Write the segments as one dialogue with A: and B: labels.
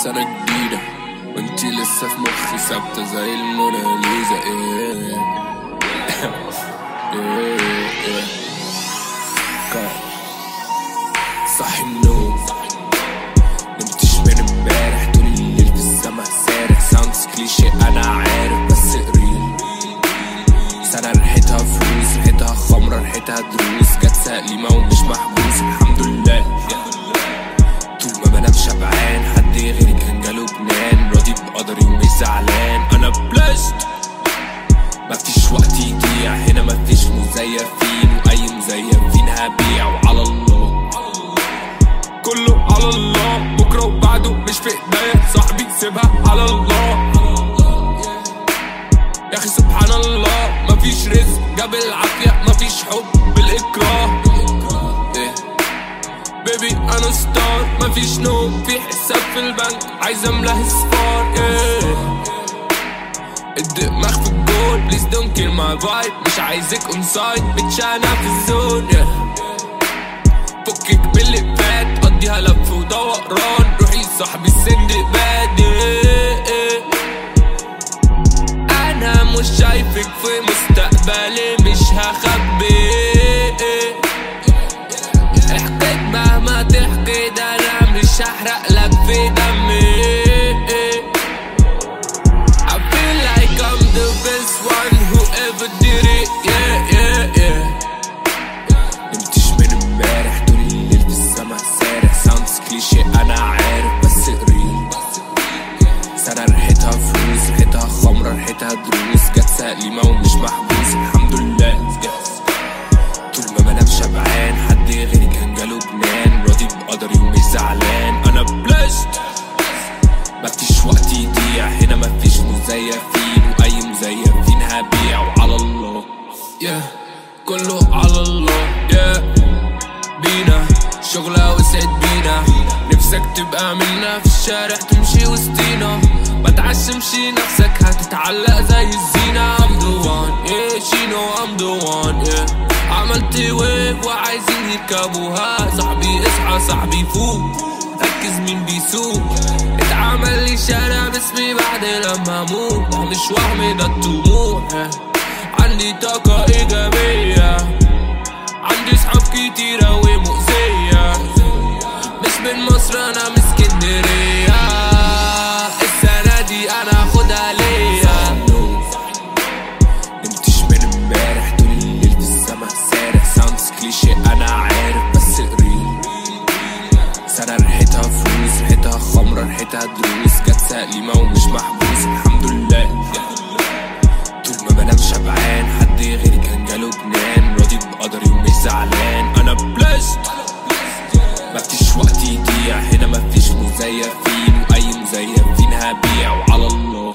A: سنة جديدة وانتي لسه في مخي ثابتة زي الموناليزا ايه ايه ايه كار. صحي النوم نمتش من امبارح طول الليل في السما سارح ساوندز كليشيه انا عارف بس قريب سنة ريحتها فلوس ريحتها خمرة ريحتها دروس جت سليمة ومش محبوس الحمد لله طول ما بنام شبعان حد غيري كان جاله جنان راضي بقدري ومش زعلان انا بلشت مفيش وقت يضيع هنا مفيش مزيفين واي مزيفين هبيع وعلى الله كله على الله بكره وبعده مش في ايديا صاحبي سيبها على الله يا اخي سبحان الله مفيش رزق جاب العافيه مفيش حب بالاكراه إيه. بيبي انا ستار مفيش نوم في حساب في البنك عايز املاه صفار إيه. الدماغ في الجول بليز دونت كيل ماي فايب مش عايزك اون سايد بتشانا في الزون yeah. فكك من اللي فات قضيها لف ودوران روحي صاحبي السندباد yeah. انا مش شايفك في مستقبلي مش هخبي احكيك مهما تحكي ده انا مش هحرق لك في دمي I feel like I'm the best one who ever did it yeah yeah yeah نمتش من امبارح طول الليل في السما سارح ساوندز كليشيه انا عارف بس قريب سنة ريحتها فلوس ريحتها خمرة ريحتها دروس جت سليمة ومش محبوس الحمد لله طول ما بنام شبعان حد غيري كان جاله جنان راضي بقدري ومش زعلان انا بلشت مفيش وقت يضيع هنا مفيش مزيفين واي مزيفين هبيع وعلى الله yeah. كله على الله yeah. بينا شغلة وسعد بينا نفسك تبقى منا في الشارع تمشي وسطينا ما تعشمش نفسك هتتعلق زي الزينة I'm the one yeah she know I'm the one yeah عملت ويف وعايزين يركبوها صاحبي اصحى صاحبي فوق ركز مين بيسوق اتعمل لي شارع باسمي بعد لما اموت ده مش وهم ده الطموح عندي طاقة ايجابية عندي صحاب كتيرة ومؤذية مش من مصر انا من اسكندرية السنة دي انا اخدها ليا نمتش من امبارح طول الليل في السما سارح ساوندز كليشيه انا عارف بس قريب سنة ريحتها فلوس ريحتها خمرة ريحتها دروس جت سليمة ومش محبوس الحمد لله طول ما بنام شبعان حد غيري كان جاله جنان راضي بقدري ومش زعلان انا بلشت مفيش وقت يضيع هنا مفيش مزيفين واي مزيفين هبيع وعلى الله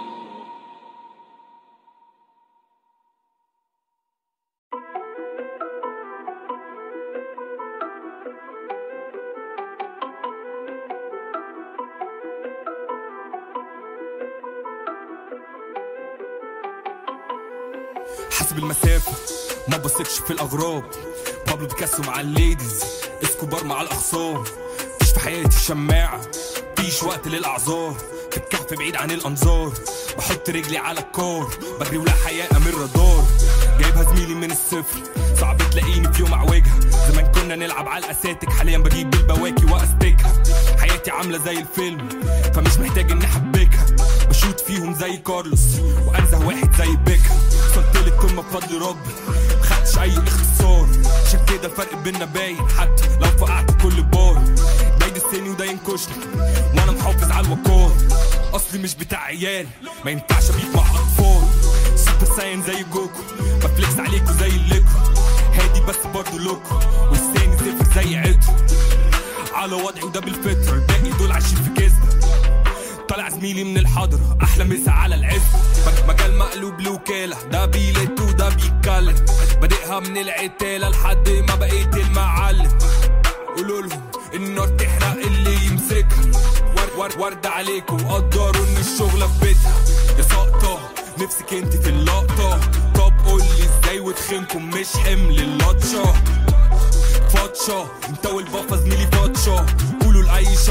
B: حسب المسافة ما بثقش في الأغراب بابلو بيكاسو مع الليديز اسكوبار مع الأخصار مفيش في حياتي شماعة مفيش وقت للأعذار في الكهف بعيد عن الأنظار بحط رجلي على الكار بجري ولا حياء من الرادار جايبها زميلي من الصفر صعب تلاقيني في يوم اعوجها زمان كنا نلعب على الاساتك حاليا بجيب بالبواكي واستكها حياتي عامله زي الفيلم فمش محتاج اني احبكها بشوت فيهم زي كارلوس وانزه واحد زي بيكها وصلت للقمه بفضل ربي مخدتش اي اختصار عشان كده الفرق بينا باين حتى لو فقعت كل بار ده يدسني وده ينكشني وانا محافظ على الوقار اصلي مش بتاع عيال ما ينفعش ابيك مع اطفال سوبر ساين زي جوكو بفليكس عليكوا زي الليكو هادي بس برضه لوكو والثاني صفر زي عتو على وضعي وده بالفطرة الباقي دول عايشين في كذبة طالع زميلي من الحضرة أحلى مسا على العز مجال مقلوب لوكالة ده بيلت وده بيتكلم بادئها من العتالة لحد ما بقيت المعلم قولوا لهم النار تحرق اللي يمسكها ورد ورد ورد عليكم وقدروا ان الشغلة في بيتها يا سقطة نفسك انت في اللقطة طب قولي ازاي وتخنكم مش حمل اللطشة فاتشة انت والبافا زميلي فاتشة قولوا لأي شاب بس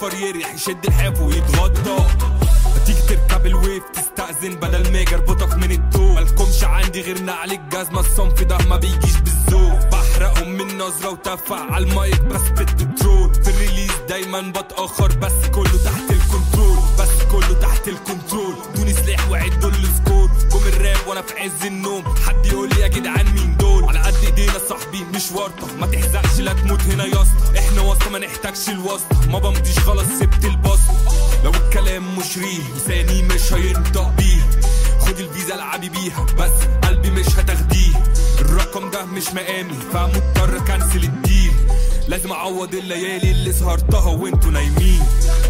B: اصفر يريح يشد الحاف ويتغطى تيجي تركب الويف تستأذن بدل ما يجي اربطك من الدول مالكمش عندي غير نعل الجزمة الصنف ده ما بيجيش بالذوق بحرقهم من نظرة وتفع على المايك بس بالبترول في الريليز دايما بتأخر بس كله تحت الكنترول بس كله تحت الكنترول دوني سلاح وعدوا السكور قوم الراب وانا في عز النوم حد يقول لي يا جدعان مين دول على قد ايدينا صاحبي مش ورطة ما تحزقش لا تموت هنا يا اسطى احنا واسطة ما نحتاجش الواسطة ما بمضيش خلاص سبت البسط لو الكلام مش ريل لساني مش هينطق بيه خد الفيزا العبي بيها بس قلبي مش هتاخديه الرقم ده مش مقامي فمضطر كنسل الديل لازم اعوض الليالي اللي سهرتها وانتوا نايمين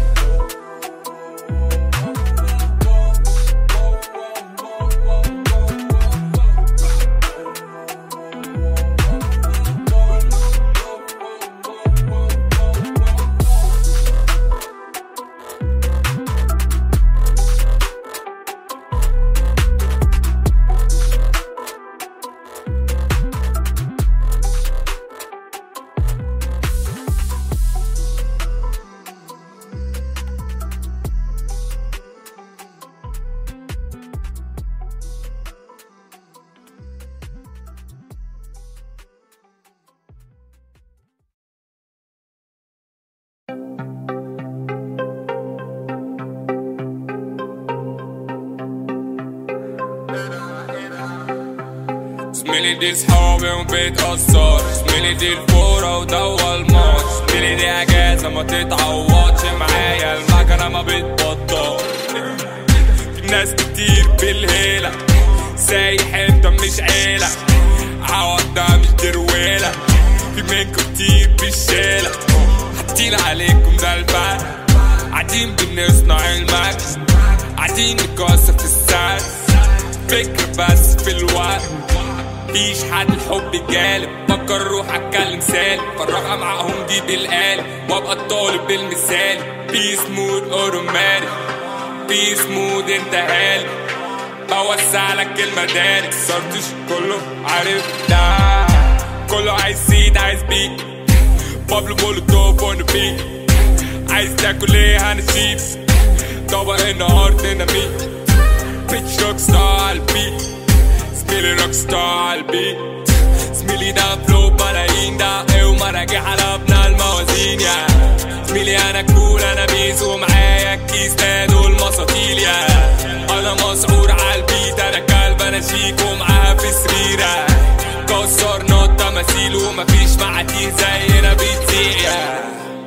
A: زميلي دي صحابي وبيتأثر زميلي دي الكورة ودوا الماتش زميلي دي اجازة ما تتعوضش معايا المكنة ما بتبطل في ناس كتير بالهيلة سايح انت مش عيلة عوض ده مش درويلة في منكم كتير بالشيلة حاطين عليكم ده البحر قاعدين بنصنع المكس قاعدين نكسر في السعر فكر بس في الوقت مفيش حد الحب جالب فكر روح اتكلم سالم فرقها معاهم دي بالقالب وابقى الطالب بالمثال بيس مود اوتوماتيك بيس مود انت هالي بوسع لك المدارك صرتش كله عارف ده كله عايز سيد عايز بيك بابلو بولو توب اون ذا بيت عايز تاكل ايه هنشيب طبق النهارده ديناميت بيتش روك ستار على البيت زميلي روك ستار على البيت زميلي ده فلو بلايين ده ايه ومراجع على ابن الموازين يا زميلي انا كول انا بيز ومعايا الكيس ده دول مساطيل يا انا مسعور على البيت انا كلب انا شيك ومعاها في سريرة كسرنا التماثيل ومفيش معاتيه زينا بتزيق يا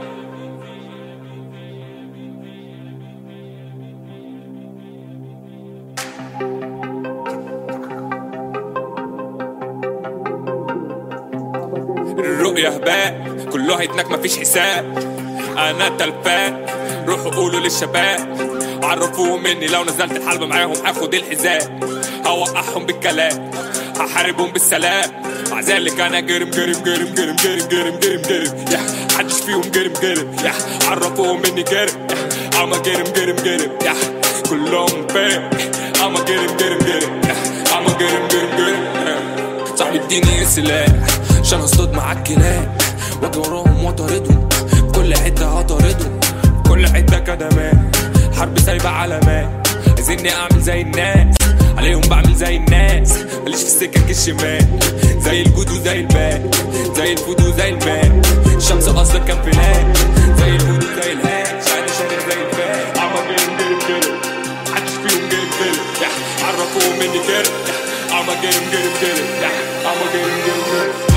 A: الرؤية هباء كله هيتنك مفيش حساب انا تلفان روحوا قولوا للشباب عرفوهم اني لو نزلت الحلبة معاهم هاخد الحذاء هوقعهم بالكلام هحاربهم بالسلام مع ذلك انا جرم جرم جرم جرم جرم جرم جرم جرم يا حدش فيهم جرم جرم يا عرفوهم اني جرم يا اما جرم جرم جرم يا كلهم فاهم اما جرم جرم جرم يا اما جرم جرم جرم صاحبي اديني سلاح عشان اصطاد معاك كلاب واجي وراهم واطاردهم كل حته هطاردهم كل حته كدمات حرب سايبه علامات عايزيني اعمل زي الناس عليهم بعمل زي الناس ماليش في السكك الشمال زي الجود وزي الباء زي الفود وزي الماء الشمس اصلا كان في لاد زي الفود وزي الهاء شعري شارب زي الفاء عم جرم جرم جرم محدش فيهم جرم جرم يا عرفوهم اني جرم عم جرم جرم جرم يا عم جرم جرم جرم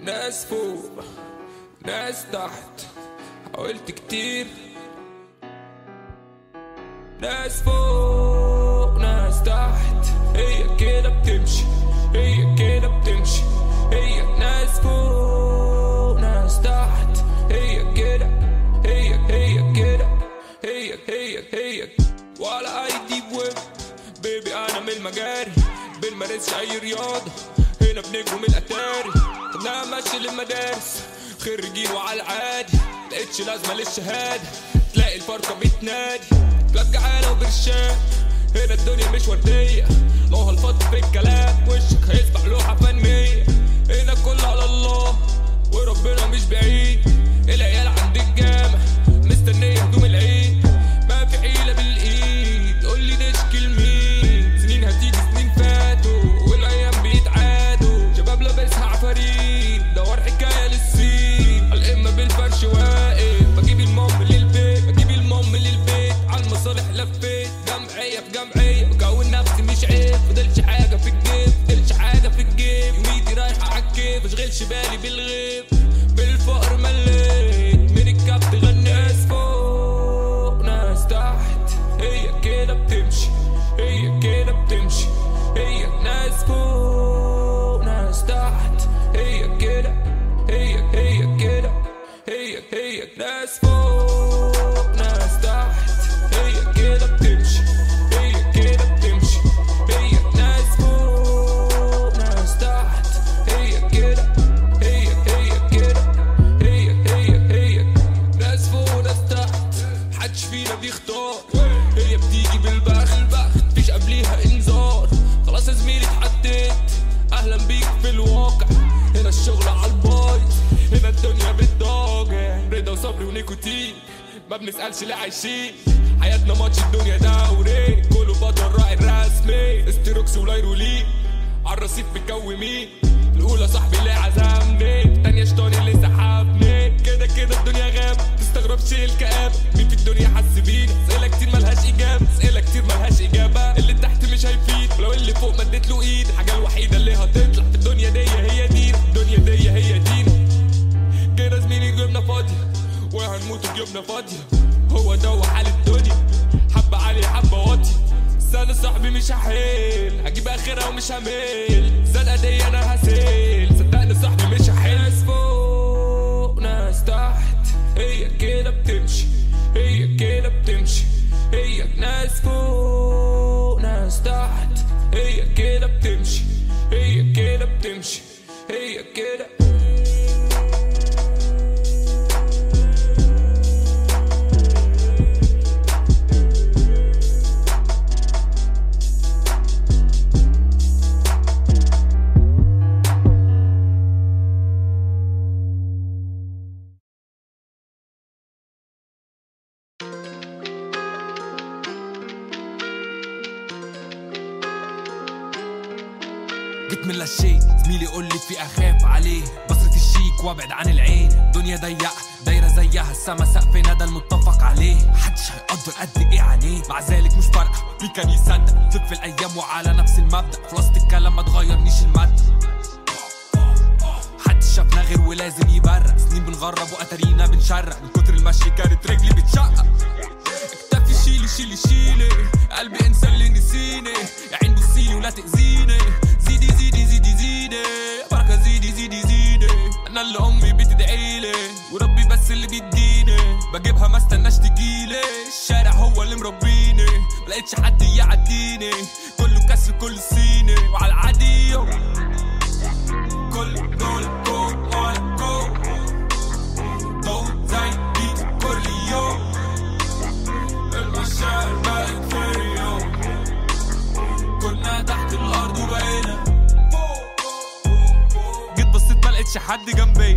A: ناس فوق ناس تحت حاولت كتير ناس فوق ناس تحت هي كده بتمشي هي كده بتمشي هي ناس فوق ناس تحت هي كده هي هي كده هي هي هي ولا اي ديب ويب بيبي انا من المجاري بنمارسش اي رياضه هنا بنجروا من الاتاري خدناها ماشي للمدارس خريجين وعلى العادي لقيتش لازمه للشهاده تلاقي الفرقه بتنادي بلاد جعانه وبرشام هنا الدنيا مش ورديه لو هالفضل في الكلام وشك هيسبح لوحه فنيه هنا كله على الله وربنا مش بعيد العيال عند الجامع مستنيه هدوم العيد ما في حيله بالايد قول لي نشكي لمين سنين هتيجي سنين فاتوا والايام بيتعادوا شباب لابسها عفاريت دور حكايه للسين الامه بالفرش واقف بجيب المام للبيت بجيب المام للبيت على المصالح لفيت جمعيه في جمعيه بكون نفسي مش عيب فضلش حاجه في الجيب فضلش حاجه في الجيب يوميتي رايحه عالكيف اشغلش بالي بالغيب بالفقر مليت من الكبت غنيت ناس فوق ناس تحت هي كده بتمشي هي كده بتمشي هي ناس فوق ناس تحت هي كده هي هي كده هي هي ناس فوق ناس تحت هي كده بتمشي هي كده بتمشي هي ناس فوق ناس تحت هي كده هي هي كده هي هي هي ناس فوق ناس تحت محدش فينا بيختار هي بتيجي بالبخت مفيش قبليها انذار خلاص يا زميلي اتحطيت اهلا بيك في الواقع هنا الشغل على البايظ هنا الدنيا بتضاجع رضا وصبري ونيكوتين ما بنسألش ليه عايشين حياتنا ماتش الدنيا دوري كله بطل راعي الرسمي استروكس ولايرولين عالرصيف مكومين الاولى صاحبي اللي عزمني التانية شطاني اللي سحبني كده كده الدنيا غاب تستغربش الكآبة مين في الدنيا حس بينا اسئلة كتير ملهاش اجابة اسئلة كتير ملهاش اجابة اللي تحت مش هيفيد ولو اللي فوق مديت له ايد الحاجة الوحيدة اللي هتطلع في الدنيا دي هي دين الدنيا دي هي دين جينا زميلي جبنا فاضية وهنموت وجبنا فاضية هو ده هو حال الدنيا حبة عالية حبة واطية سنة صاحبي مش هحيل هجيب اخرها ومش هميل الزنقة دي انا هسيل صدقني صاحبي مش هحيل ناس فوق ناس تحت هي كده بتمشي هي كده بتمشي هي ناس فوق ناس تحت هي كده بتمشي هي كده بتمشي هي كده
B: جيت من لا شيء زميلي يقول لي في اخاف عليه بصرة الشيك وابعد عن العين دنيا ضيقة دايرة زيها السما سقفنا ده المتفق عليه محدش هيقدر قد ايه عليه مع ذلك مش فارقة مين كان يصدق سيب في الايام وعلى نفس المبدأ خلاصة الكلام ما تغيرنيش المادة محدش شافنا غير ولازم يبرق سنين بنغرب واتارينا بنشرق من كتر المشي كانت رجلي بتشقق اكتفي شيلي شيلي شيلي قلبي انسى اللي نسيني يا عين بصيلي ولا تأذيني زيدي زيدي زيدي زيدي بركة زيدي زيدي زيدي انا اللي امي بتدعيلي وربي بس اللي بيديني بجيبها ما استناش تجيلي الشارع هو اللي مربيني ملقتش حد يعديني كله كسر كل صيني وعلى العادي كل دول كوك ولا كوك دول زي بيت كل يوم المشاعر بقت في يوم كنا تحت الارض وبقينا جيت بصيت ملقتش حد جنبي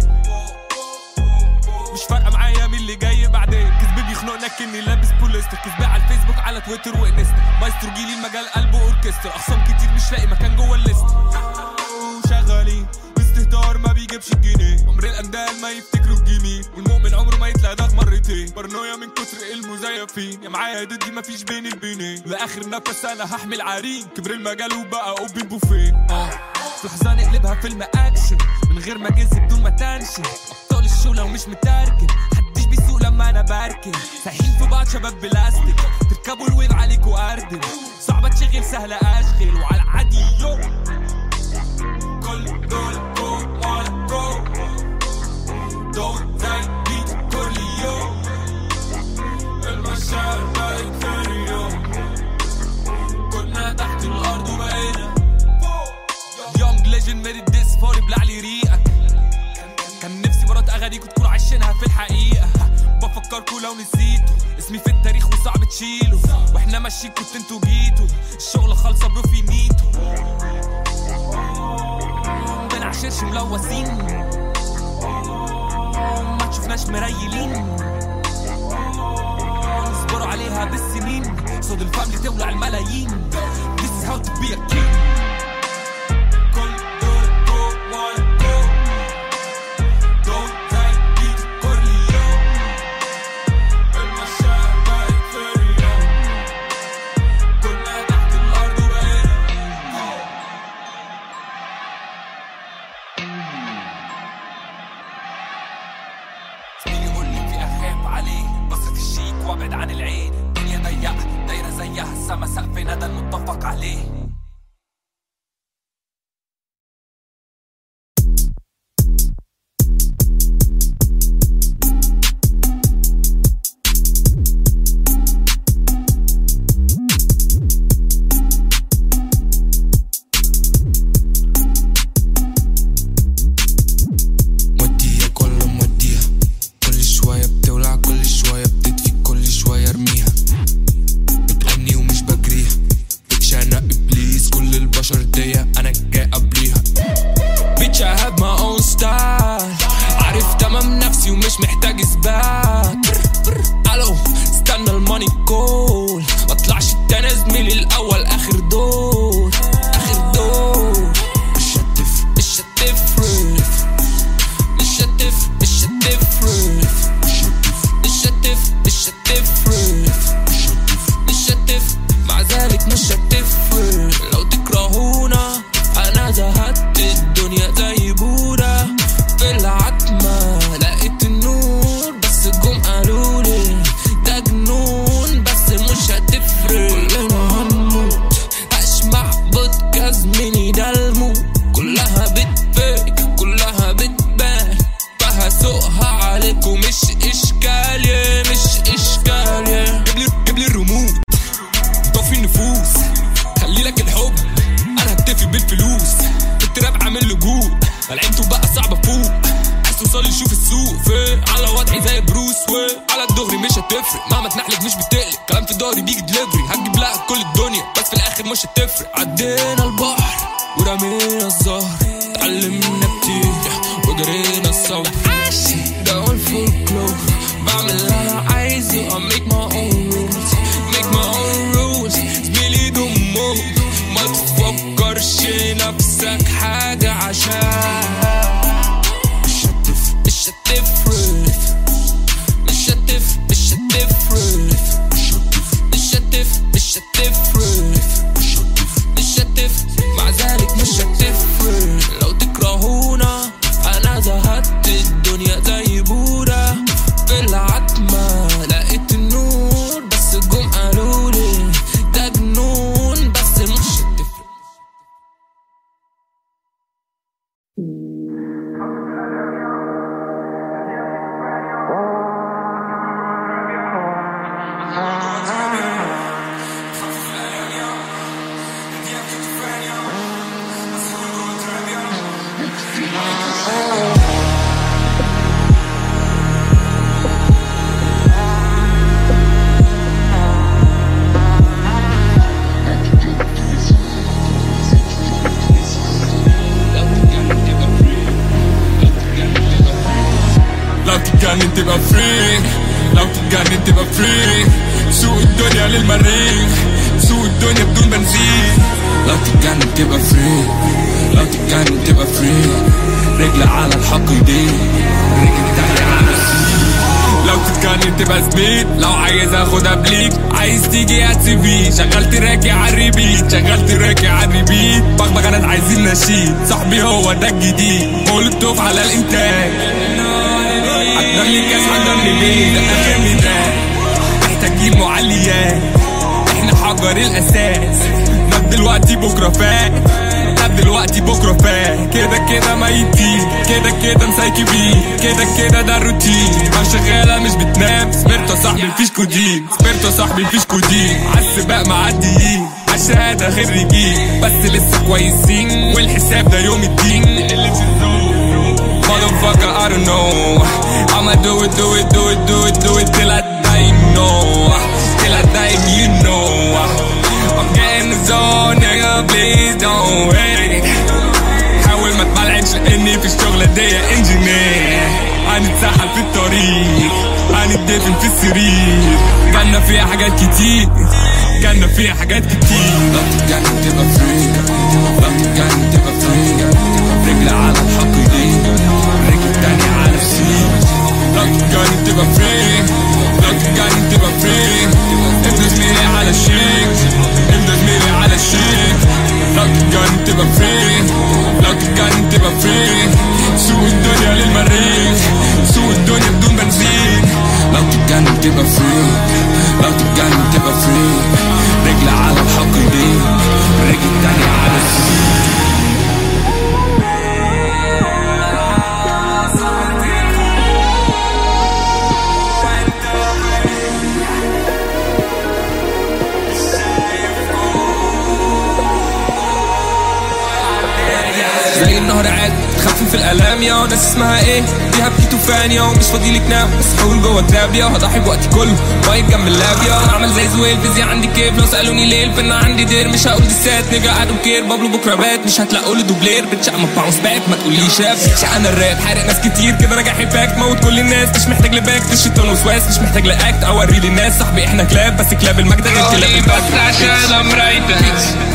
B: مش فارقه معايا مين اللي جاي بعدين كذبي بيخنقنا كني لابس بوليستر كذبي على الفيسبوك على تويتر وانستا مايسترو جيلي المجال قلبه اوركسترا اخصام كتير مش لاقي مكان جوه الليست شغالين باستهتار ما بيجيبش الجنيه عمر الاندال ما يفتكروا الجميل والمؤمن عمره ما يتلدغ مرتين بارنويا من كتر المزيفين يا معايا يا ضدي ما فيش بين البينين لاخر نفس انا هحمل عرين كبر المجال وبقى اوبن بوفيه اه في لحظة نقلبها فيلم اكشن من غير ما جز بدون ما تنشن ابطال الشو لو مش متركن محدش بيسوق لما انا بركن سايحين في بعض شباب بلاستيك تركبوا الويب عليكوا اردن صعبة تشغل سهلة اشغل وعلى عادي يو كل دول جو وانا جو دول زي بيت كل يوم المشاعر بقت في اليوم كنا تحت الارض وبقينا يونج ليجند ميد الديس فوري بلع لي ريقك كان نفسي مرات اغانيكوا تكونوا عايشينها في الحقيقه بفكركوا لو نسيتوا اسمي في التاريخ وصعب تشيله واحنا ماشيين كنت انتوا جيتوا الشغل خالصه برو في نيتو بنعشرش ملوثين ما تشوفناش مريلين نصبروا عليها بالسنين صوت الفاملي تولع الملايين This is how to be a king كل دول جو وانا جو دول زي بيت كل يوم المشاعر بقت في اليوم كنا تحت الارض وبقينا زميلي يقول لي في اخاف عليه بصة الشيك وابعد عن العين الدنيا ضيقة دايرة زيها السما سقفنا ده المتفق عليه
C: مودية كل مودية كل شوية بتولع كل شوية بتدفي كل شوية ارميها بتغني ومش بجريها بتشنق ابليس كل البشر دي انا جاي قبليها
B: Bitch I have my own style عارف تمام نفسي ومش محتاج اثبات الو استنى الماني كول مطلعش التاني زميلي الاول اخر دور اخر دور مش هتف مش هتفرق مش هتف مش هتفرق مش هتف مش هتفرق مش هتف مع ذلك مش هتفرق لو تكرهونا انا زهدت الدنيا زي بورا في العتمة لقيت النور بس جم قالولي ده جنون بس مش هتفرق كلنا هنموت هشمع بودكاست ميني ده الموت كلها بتفيك كلها بتبان فهسوقها عليكم مش اشكالية مش اشكالية جيب لي جيب لي الريموت طفي النفوس خلي لك الحب انا هكتفي بالفلوس التراب عامل لجوء العينته بقى صعبه فوق عايز توصل لي شوف السوق في على وضعي زي بروس وعلى الدغري مش هتفرق مهما تنحلك مش بتقلق كلام في ضهري بيجي دليفري هتجيب لها كل الدنيا بس في الاخر مش هتفرق عدينا البحر ورمينا الزهر اتعلمنا كتير وجرينا الصبر ده هو الفولكلور بعمل اللي انا عايزه I make my own rules make my own rules زميلي دمه ما تفكرش نفسك حاجة عشان مش هتف مش هتفرق مش هتف مش هتفرق مش هتف مش هتفرق مش هتف مع ذلك مش هتفرق لو تكرهونا انا زهدت الدنيا زي بورا في العتمة لقيت النور بس جم قالولي ده جنون بس مش هتفرق
C: لو تتجنن تبقى فريك لو تتجنن تبقى فريك سوق الدنيا للمريخ سوق الدنيا بدون بنزين لو تتجنن تبقى فريك لو تتجنن تبقى فريك رجل على الحق ايديك رجل تانية على السيك لو تتجنن تبقى زميل لو عايز اخدها بليك عايز تيجي هات سي في شغال تراكي على الريبيت شغال تراكي على الريبيت بغبغانات عايزين الاناشيد صاحبي هو ده الجديد مولوتوف على الانتاج حضر لي كاس حضر لي بيه ده اخر ميزان محتاجين معليات احنا حجر الاساس ما دلوقتي بكره فات طب دلوقتي بكره فات كده كده ميتين كده كده مسايكبين كده كده ده الروتين ما شغاله مش بتنام سبرتو صاحبي مفيش كودين سبرتو صاحبي مفيش كودين عالسباق معديين عالشهاده خريجين بس لسه كويسين والحساب ده يوم الدين Motherfucker, I don't know. I'ma do it, do it, do it, do it, do it till I die, you know. Till I die, you know. I'm getting the zone, nigga, please don't wait. حاول ما تبلعنش لاني في الشغلة دي انجينير هنتسحل في الطريق هنتدفن في السرير كنا فيها حاجات كتير كنا فيها حاجات كتير لو تتجنن تبقى فري لو تتجنن تبقى فري رجل على الحق دي رجل تاني على السين لو تتجنن تبقى فري لو تتجنن تبقى فري انت زميلي على الشيك انت زميلي على الشيك لو تتجنن تبقى فري لو تتجنن تبقى فري سوق الدنيا للمريخ سوق الدنيا بدون بنزين لو تتجنن تبقى فري لو تتجنن تبقى فري رجل على الحق دي رجل تاني على السين زي النهر عاد تخفف الالام يا ناس اسمها ايه دي هبكي توفان يا مش فاضي لك نام بس حول جوه تراب يا هضحي بوقتي كله واقف جنب اللاب يا اعمل زي زويل فيزياء عندي كيف لو سالوني ليه الفن عندي دير مش هقول دسات نيجا ادو كير بابلو بكره بات مش هتلاقوا لي دوبلير بتش اما باونس باك ما تقوليش راب بتش انا الراب حارق ناس كتير كده راجع حباك موت كل الناس مش محتاج لباك مش شيطان وسواس مش محتاج لاكت اوري للناس صاحبي احنا كلاب بس كلاب المجد غير كلاب الباب
A: عشان امريتك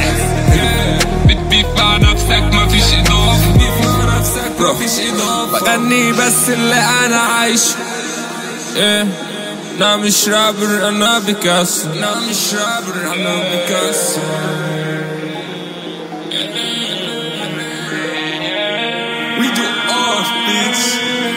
A: بتبيف مع نفسك مفيش اضافه
C: مفيش اضافه بغني بس اللي انا عايشه ايه انا مش رابر انا بيكاسو انا مش رابر انا بيكاسو We do art, bitch.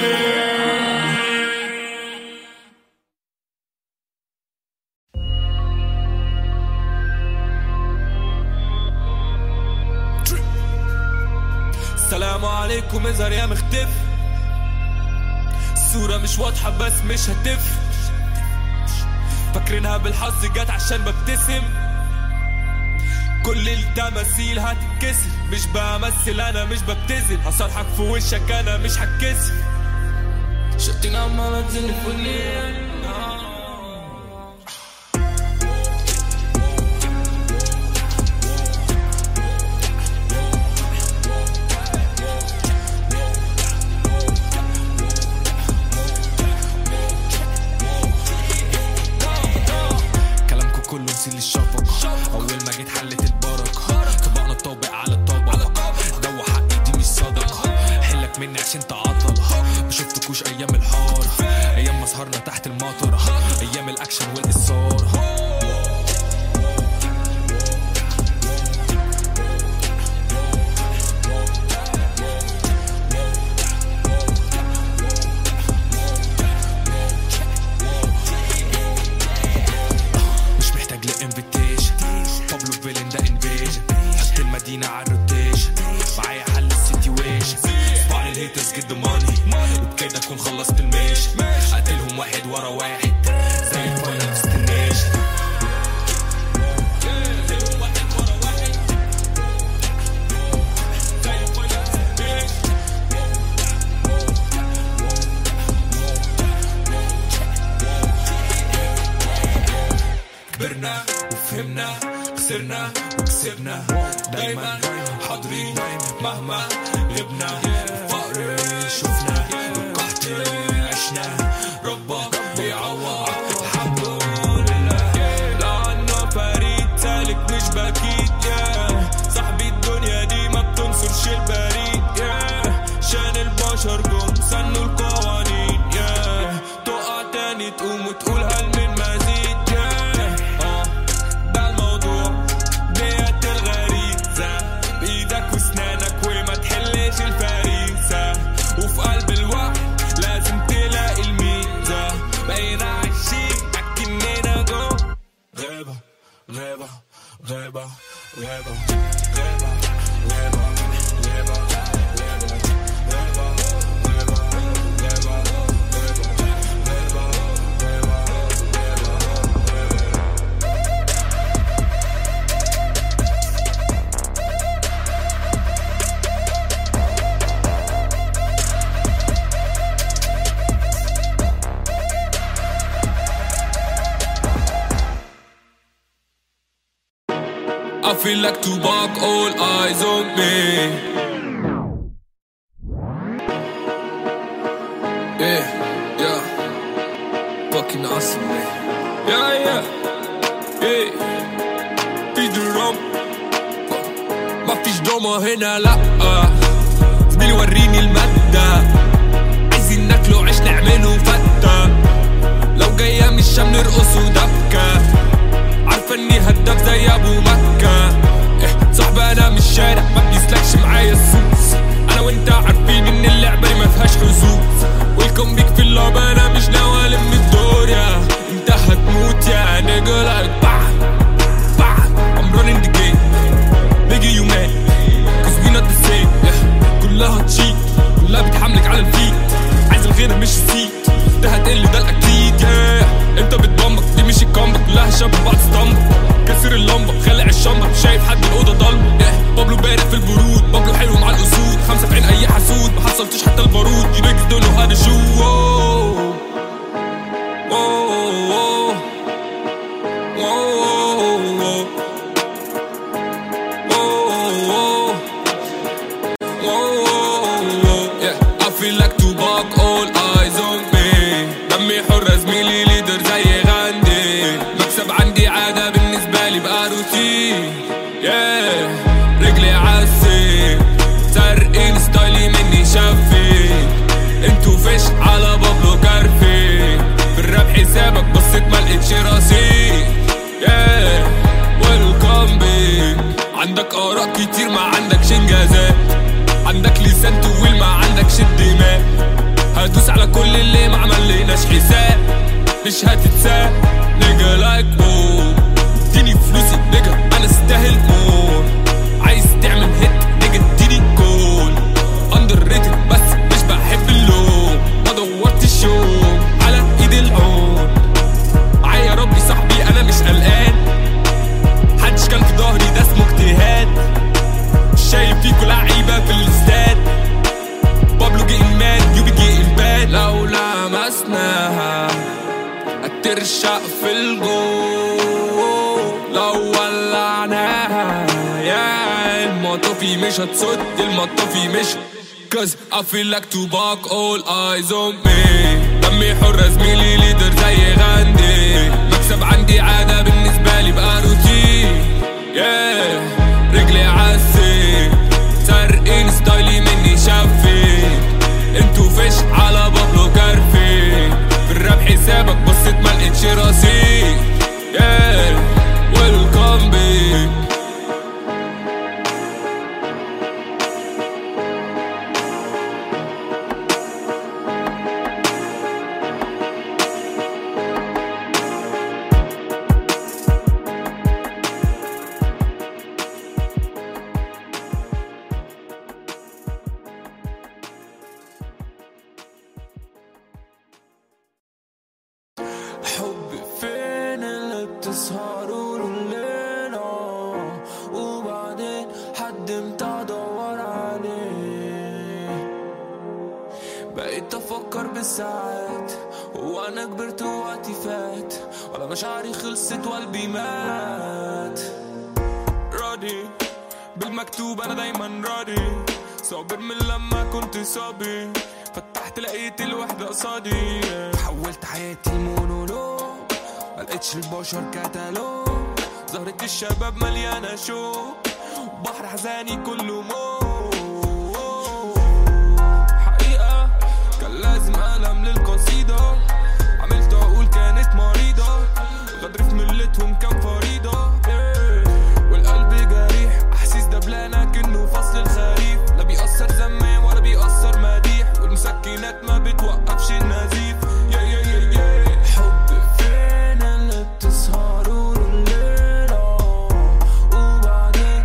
B: السلام عليكم اظهر يا مختف الصورة مش واضحة بس مش هتف فاكرينها بالحظ جت عشان ببتسم كل التماثيل هتتكسر مش بمثل انا مش ببتذل هصرحك في وشك انا مش هتكسر
C: شتين عمالة تليفوني
B: كلامكم كله نسيل الشفق اول ما جيت حلت البركه طبقنا الطابق على الطبق دوا حقي دي مش صدقه حلك مني عشان تعطل ما شفتكوش ايام الحار ايام ما سهرنا تحت المطر ايام الاكشن والاصرار مش محتاج لانفيتيشن بابلو فيلن ده انفيجن حط المدينة على الروتيشن معايا حل السيتويشن اسمع الهيترز جد ماني وبكده اكون خلصت الميشن اقتلهم واحد ورا واحد زي الفاينل ديستنيشن كبرنا وفهمنا خسرنا وكسبنا دايما حاضرين مهما غبنا الفقر شفنا والقحط عشنا ربك بيعوض الحمد لله لأنه فريد سالك مش بكيت يا صاحبي الدنيا دي ما بتنصرش البريد يا شان البشر جم سنوا القوانين يا تقع تاني تقوم وتقول هل من مزيد يا آه، ده الموضوع ديت الغريزة بإيدك واسنانك
A: I feel like Tupac, all eyes on me. Yeah, yeah. Fucking awesome, man. Yeah, yeah. Yeah. في درام ما فيش دراما هنا لا زميلي وريني المادة عايزين ناكله عيش نعمله فتة لو جاية من الشام نرقص ودبكة عارفة اني هداف زي ابو مكة إيه صاحبي انا من الشارع ما بيسلكش معايا السوس انا وانت عارفين ان اللعبة دي ما فيهاش حظوظ ويلكم بيك في اللعبة انا مش ناوي الم الدور يا انت هتموت يا نيجا لايك بعد بعد I'm running the game nigga you mad cause we not the same yeah. كلها تشيت كلها بتحملك على الفيت عايز الغير مش السيت ده هتقل ده الاكيد yeah. انت بتبمبك دي مش الكامبك كلها شبه بعض اسطمبة كسر اللمبة خلع الشمبة مش شايف حد الأوضة ضلمة yeah. بابلو بارق في البرود بابلو حلو مع الأسود خمسة في عين أي حسود ما حصلتش حتى البارود دي نيجز دول هذا شو واو. واو، واو. واو، واو. واو، واو. Whoa, yeah. I feel like Tupac, all eyes on me دمي حر زميلي ليدر زي غاندي مكسب عندي عادة بالنسبة لي بقى روتين yeah. رجلي عالسيف سارقين ستايلي مني شافين انتو فيش على بابلو كارفي في الراب حسابك بصيت ملقتش رصيد yeah. ويلكم بيك عندك آراء كتير ما عندكش انجازات عندك لسان طويل ما عندكش الدماغ هدوس على كل اللي ما عملناش حساب مش هتتساب نيجا لايك وو اديني فلوسي نيجا انا استاهل مور عايز تعمل هيت نيجا اديني جول اندر ريتد بس مش بحب اللوم ما دورتش يوم على ايد العون معايا ربي صاحبي انا مش قلقان محدش كان في ظهري ده اسمه اجتهاد شايف فيكوا لعيبه في الاستاد بابلو جيم مان يوبي جيم باد لو لمسناها هترشق في الجو لو ولعناها يا المطافي مش هتصد المطافي مش Cause I feel like Tupac all eyes on me دمي حر زميلي ليدر زي غاندي مكسب عندي عادة بالنسبة لي بقى روتين yeah. رجلي عالسيف سارقين ستايلي مني شافين انتو فيش على بابلو كارفين في الراب حسابك بصيت ملقتش رصيد yeah. ويلكم بيك
D: حبي فين اللي بتسهروا له الليلة وبعدين حد امتى ادور عليه بقيت افكر بالساعات هو انا كبرت ووقتي فات ولا مشاعري خلصت وقلبي مات راضي بالمكتوب انا دايما راضي صابر من لما كنت صابي فتحت لقيت الوحدة قصادي حولت حياتي المونولوج ملقتش البشر كتالوج زهرة الشباب مليانة شوق بحر حزاني كله موج حقيقة كان لازم قلم للقصيدة عملت عقول كانت مريضة غدر في ملتهم كان فريضة والقلب جريح أحاسيس دبلانة كأنه فصل الخريف لا بيأثر زمام ولا بيأثر مديح والمسكنات ما بتوقفش النزيف يا يا يا يا حب فين اللي بتسهروا له الليلة وبعدين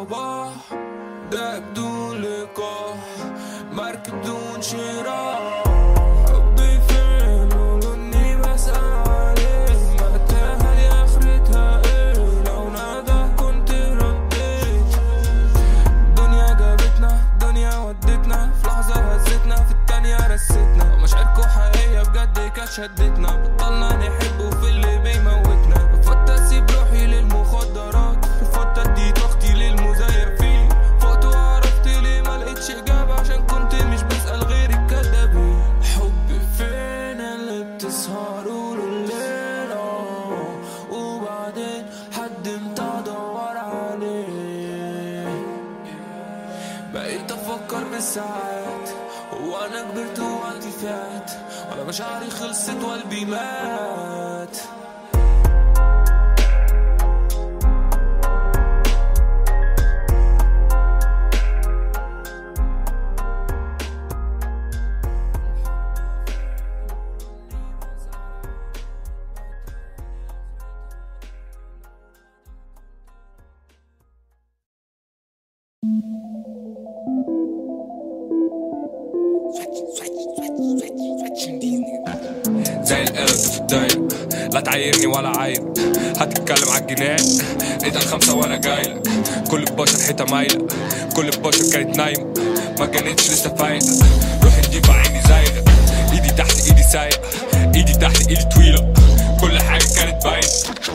D: صباح ده بدون لقاح مركب دون شراء حبي فين ولوني بسأل عليه متاهة دي آخرتها ايه لو نادى كنت رديت الدنيا جابتنا الدنيا ودتنا في لحظة هزتنا في التانية رستنا مشاعركو حقيقية بجد كانت شدتنا بطلنا نحب وفي اللي بيموتنا رفضت اسيب روحي للمخدرات رفضت ادي طاقتي للمزيفين فقت وعرفت ليه ما لقيتش اجابة عشان كنت مش بسأل غير الكدابين حبي فين اللي بتسهروا له الليل آه، وبعدين حد امتى ادور عليه بقيت افكر بالساعات هو انا كبرت ووقتي فات ولا مشاعري خلصت وقلبي مات
C: زي القرد في الدايرة لا تعايرني ولا عاير هتتكلم على الجنان اتقل خمسة وانا جايلك كل البشر حيطة مايلة كل البشر كانت نايمة ما كانتش لسه فايقة روحي نضيفة عيني زايغة ايدي تحت ايدي سايقة ايدي تحت ايدي طويلة كل حاجة كانت باينة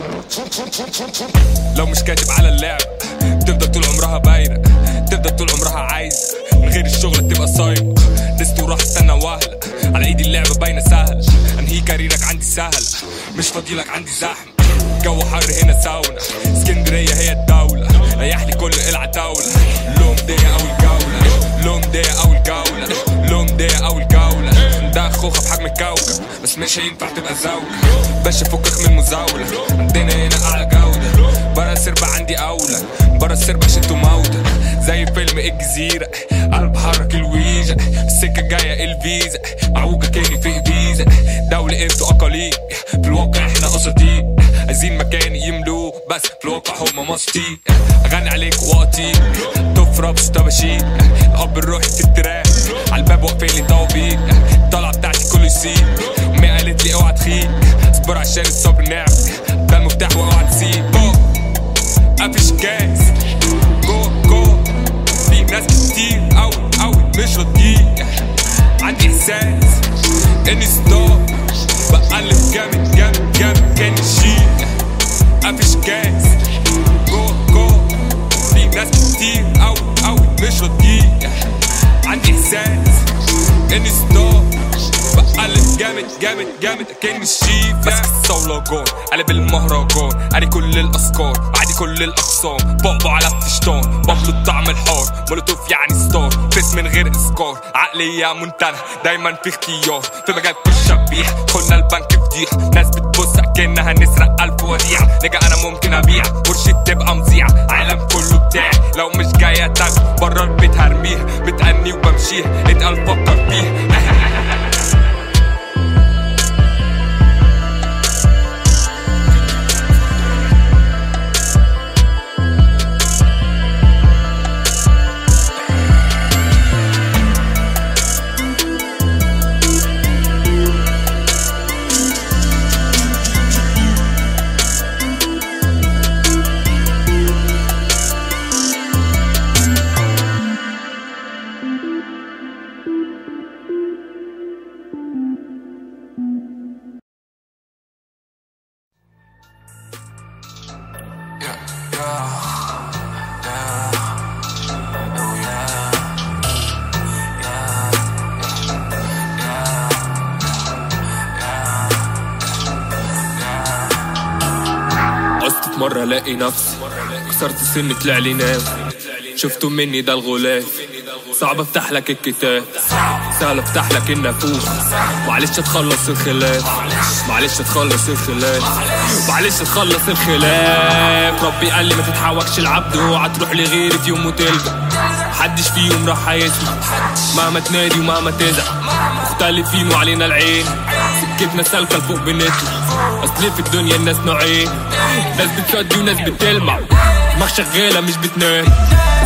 C: لو مش كاتب على اللعب تفضل طول عمرها باينة تفضل طول عمرها عايزة من غير الشغل تبقى صايمة لست وراح استنى واهلة على ايدي اللعبة باينة سهلة انهي كاريرك عندي سهل مش فاضيلك عندي زحمة جو حر هنا ساونا اسكندرية هي الدولة ريح لي كل العتاولة لوم دي اول جولة لوم دي اول جولة لوم دي اول جولة ده خوخة بحجم الكوكب بس مش هينفع تبقى زوجة باشا فكك من المزاولة عندنا هنا اعلى جودة برا السربة عندي اولى برا السربة شتو موتى زي فيلم الجزيرة انا بحرك الويجا السكة جاية الفيزا معوجة كاني في فيزا دولة انتوا اقاليم في الواقع احنا اساطير عايزين مكان يملوه بس في الواقع هم مسطين اغني عليك وقتي تفرب طباشير الاب الروحي في التراك على الباب واقفين لي طوابير الطلعه بتاعتي كله يسيب امي قالت لي اوعى تخيب اصبر عشان الصبر نعم ده المفتاح واوعى تسيب مفيش جاز جوه جوه في ناس كتير اوي اوي مش راضيين عندي احساس اني ستار بقلب جامد جامد جامد كاني شيء مفيش جاز جوه جوه في ناس كتير اوي اوي مش راضيين عندي احساس اني ستار بقلب جامد جامد جامد كاني الشيف ماسك الصولة جون قلب المهرجان قاري كل الافكار عادي كل الاقسام بابا على التشطان بابلو الطعم الحار مولوتوف يعني ستار فيس من غير اسكار عقلية منتنة دايما في اختيار في مجال كل شبيح خلنا البنك فضيحة ناس بتبص كأنها نسرق ألف وديعة نجا أنا ممكن أبيع ورشة تبقى مذيعة عالم كله بتاعي لو مش جاية تاخد بره البيت هرميها بتأني وبمشيها اتقل فكر فيها
A: عزت في مرة الاقي نفسي كسرت سني طلع لي ناس شفتوا مني ده الغلاف صعب افتح لك الكتاب سهل افتح لك النافوخ معلش اتخلص الخلاف معلش اتخلص الخلاف معلش اتخلص الخلاف ربي قال لي ما تتحوكش العبد اوعى تروح لغيري في يوم وتلقى محدش فيهم راح هيسمع مهما تنادي ومهما تزعل مختلفين وعلينا العين سكتنا سالكة لفوق بنطلع اصل في الدنيا الناس نوعين ناس بتشدي وناس بتلمع دماغ شغالة مش بتنام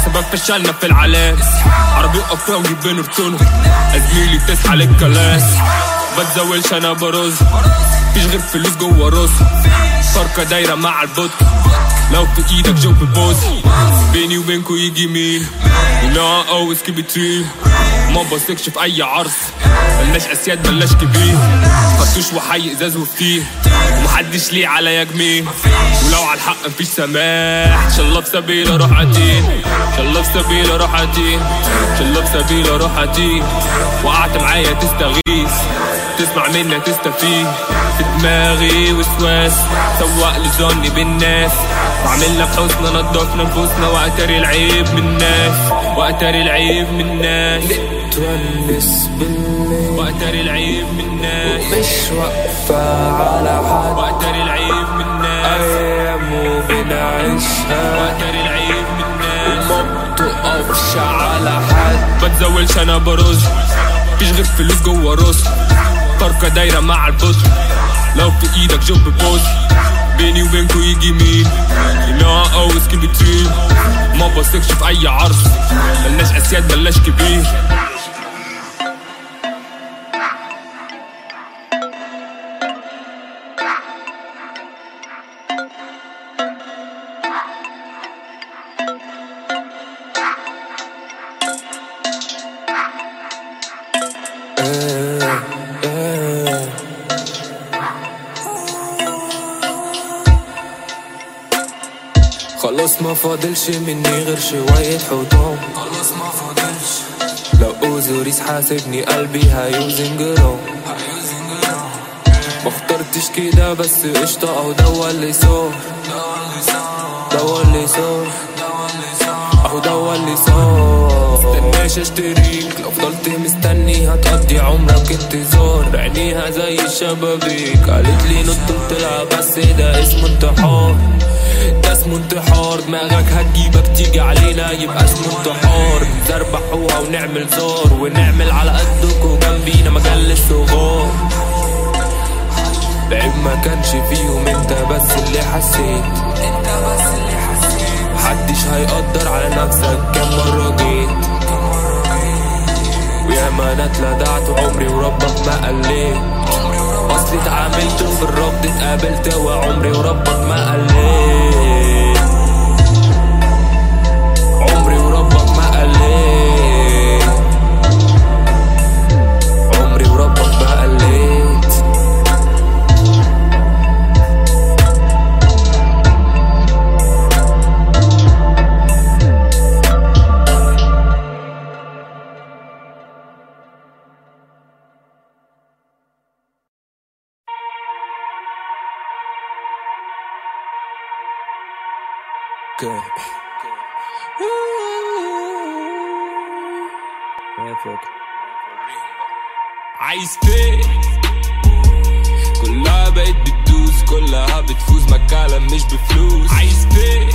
A: سبب فشلنا في العلام عربي وقفة وجيب بين رتونه زميلي تصحى للكلام بتزولش انا برز فيش غير فلوس جوه راسي فرقة دايرة مع البط لو في ايدك جو بالبوز بيني وبينكو يجي مين You know I always keep it real ما بثقش في اي عرض ملناش اسياد ملناش كبير خدتوش وحي ازاز وفتير ومحدش ليه عليا جميل ولو على الحق مفيش سماح ان شاء الله في سبيل اروح اتين ان شاء الله في سبيل اروح اتين ان شاء الله في سبيل اروح اتين وقعت معايا تستغيث تسمع مني تستفيد في دماغي وسواس سوق لي ظني بالناس بعملنا بحسن نضفنا نفوسنا واتاري العيب من الناس واتاري العيب من الناس
E: تونس بالليل
A: واتاري العيب من الناس
E: مش واقفة على حد
A: واتاري العيب من الناس
E: أيام وبنعيشها
A: واتاري العيب من الناس
E: ما بتقفش على حد
A: بتزولش انا برز مفيش غير فلوس جوه راسي فرقة دايرة مع البطل لو في ايدك جوب بوز بيني وبينكو يجي مين You know I always keep it real ما بثقش في اي عرض ملناش اسياد ملناش كبير
E: خلاص ما فاضلش مني غير شوية حطام خلاص ما فاضلش لو اوزوريس حاسبني قلبي هيوزن جرام ما اخترتش كده بس قشطة او دوا اللي صار دوا اللي صار اهو دوا اللي صار مستناش اشتريك لو فضلت مستني هتقضي عمرك انتظار عينيها زي الشبابيك قالت لي نط بتلعب بس ده اسمه انتحار ده اسمه انتحار دماغك هتجيبك تيجي علينا يبقى اسمه انتحار نزربحوها ونعمل زار ونعمل على قدكوا جنبينا مجال للصغار العيب ما كانش فيهم انت بس اللي حسيت انت بس اللي حسيت محدش هيقدر على نفسك كم مرة جيت ويا ما انا اتلدعت عمري وربك ما قليت اصلي اتعاملت بالرفض اتقابلت وعمري وربك ما قليت عمري وربك ما قليت عمري وربك ما قليت
A: Good. عايز فين كلها بقت بتدوس كلها بتفوز مكالم مش بفلوس عايز فين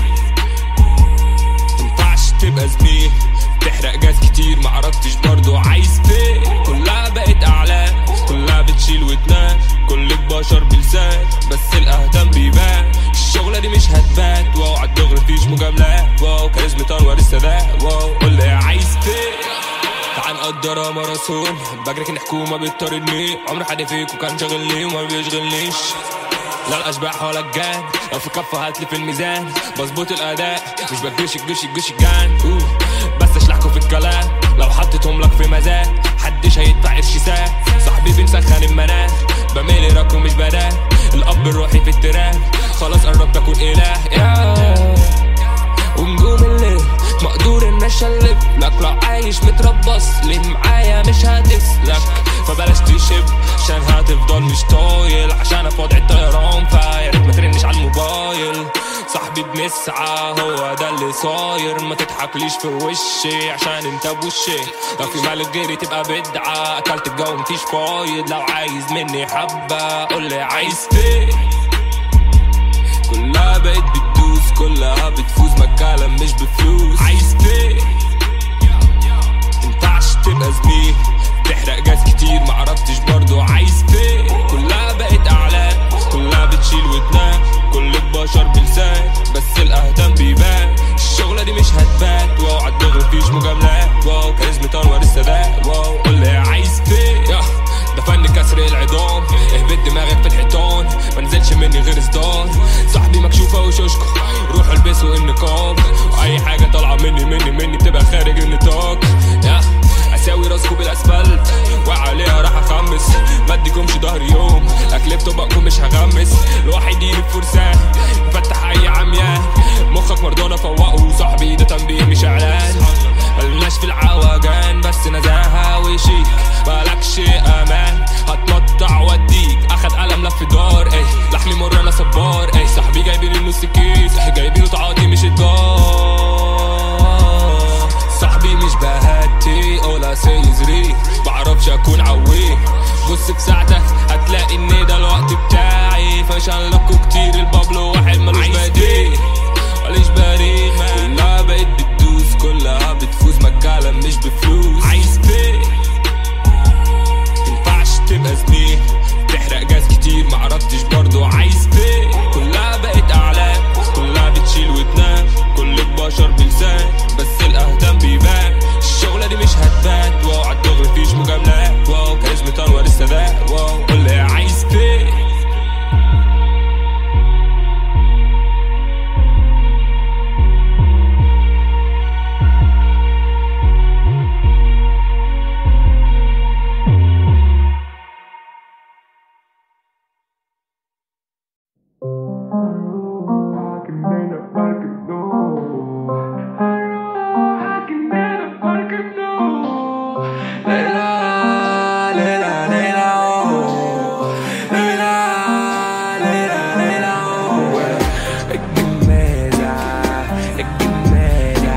A: مينفعش تبقى زميل تحرق جاز كتير معرفتش برضو عايز فين كلها بقت اعلام كلها بتشيل وتنام كل البشر بلسان بس الاهتم بيبان الشغلة دي مش هتبات واو عالدغري مفيش مجاملات واو كاريزما انور السادات واو قول لي عايز فين تعال نقدرها ماراثون بجري كان حكومة بتطاردني عمر حد فيكم كان شاغلني وما بيشغلنيش لا الاشباح ولا الجان لو في كفه هاتلي في الميزان بظبط الاداء مش بجيش الجيش الجيش الجان أوه. بس اشلحكوا في الكلام لو حطيتهم لك في مزاج حدش هيدفع قرش ساعة صاحبي بنسخن المناخ بميلي راكو مش بناه الاب الروحي في التراك خلاص قربت اكون اله يا ونجوم الليل مقدور ان اشلب لك لو عايش متربص ليه معايا مش هتسلك فبلاش تشب عشان هتفضل مش طايل عشان في وضع الطيران فيا ريت ما ترنش على الموبايل صاحبي بنسعى هو ده اللي صاير ما تضحكليش في وشي عشان انت بوشي لو في مالك غيري تبقى بدعة اكلت الجو مفيش فايض لو عايز مني حبة قولي عايز فين كلها بقت بتدوس كلها بتفوز مكالم مش بفلوس عايز فين مينفعش تبقى زميل تحرق جاز كتير معرفتش برضو عايز فين كلها بقت اعلام كلها بتشيل وتنام كل البشر بلسان بس الاهتم بيبان الشغلة دي مش هتبات واوعى مجاملات واو كاريزما تنور السادات واو قول لي عايز فين يا ده فن كسر العظام اهبط دماغك في الحيطان ما نزلش مني غير صداع صاحبي مكشوفه وشوشكو روحوا البسوا النقاب واي حاجه طالعه مني مني مني بتبقى خارج النطاق يا اساوي راسكم بالاسفلت وعليها راح اخمس ما اديكمش ظهري يوم اكلف طبقكم مش هغمس الوحيدين الفرسان فتح اي عميان مخك مرضانة فوقه صاحبي ده تنبيه مش اعلان ملناش في العوجان بس نزاهة وشيك مالكش امان هتمطع واديك اخد قلم لف دار اي لحمي مر انا صبار اي صاحبي جايبين النص كيس جايبينه تعاطي مش اتجار صاحبي مش بهاتي ولا سيزري بعرفش اكون عوي بص في ساعتك هتلاقي ان ده الوقت بتاعي فشان لكم كتير البابلو واحد ملوش بديل ماليش بريء كلها بقت بتدوس كلها بتفوز مكالم مش بفلوس عايز بيه مينفعش تبقى زميل تحرق جاز كتير معرفتش برضو عايز بيه كلها بقت اعلام كلها بتشيل وتنام كل البشر بلسان بس الاهتم بيبان الشغلة دي مش هتبان واو عالدغري مفيش مجاملات واو كاريزما تنور السادات واو قول لي عايز بيه الجمازة الجمازة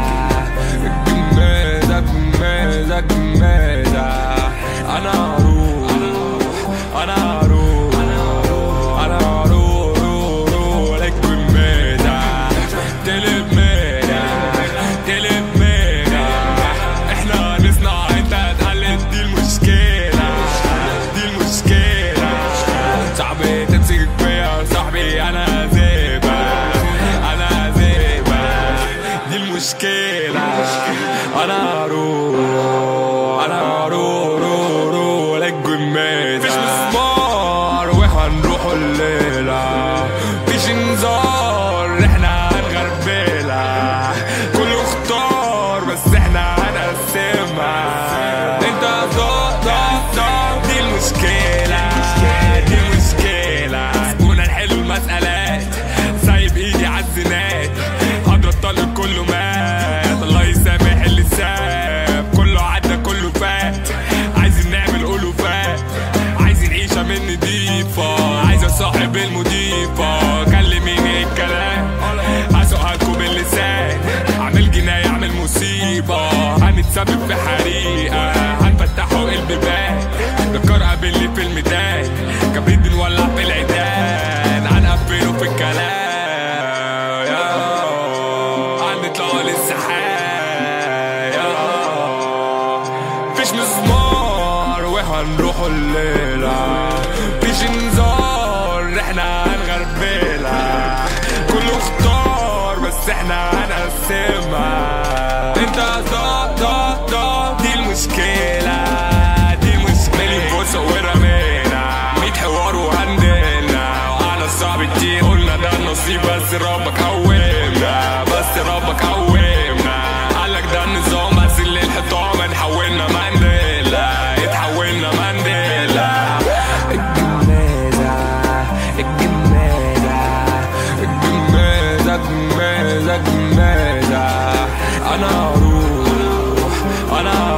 A: الجمازة الجمازة الجمازة أنا أروح أنا أروح أنا أروح روح روح الجمازة تلب ميرا تلب ميرا إحنا نصنع أنت هتقلد دي المشكلة دي المشكلة صاحبي تمسك فيا صاحبي أنا زيبة أنا زيبة دي المشكلة أنا أروح أنا أروح روح روح للجمازة مفيش مسمار وهنروحوا الليلة مفيش انذار احنا هنغربلها كله اختار بس احنا هنقسمها انت ضاع ضاع ضاع دي المشكلة دي المشكلة سيبونا نحل المسألات سايب ايدي عالزنات هضرب طلق كله مات الله يسامح اللي ساب كله عدى كله فات عايزين نعمل ألوفات عايزين عيشة من نضيفة عايز اصاحب المضيفة كلميني الكلام هسوقكوا باللسان اعمل جناية اعمل مصيبة هنتسبب في حريقة هنفتحوا البيبان دكار قابلني في الميدان كبريت بنولع في العيدان هنقفله في الكلام يا هنطلع للسحاب يا فيش مزمار وهنروحوا الليلة فيش انذار احنا هنغربلها كله اختار بس احنا هنقسمها انت ضاع ضاع ضاع دي المشكلة دي المشكلة بوسة ورمينا ميت حوار وهندلنا وعلى صعب كتير قلنا ده النصيب بس ربك قومنا بس ربك قومنا قالك ده النظام بس اللي الحيطان اتحولنا مانديلا اتحولنا مانديلا الجمازة الجمازة الجمازة الجمازة الجمازة أنا أروح أنا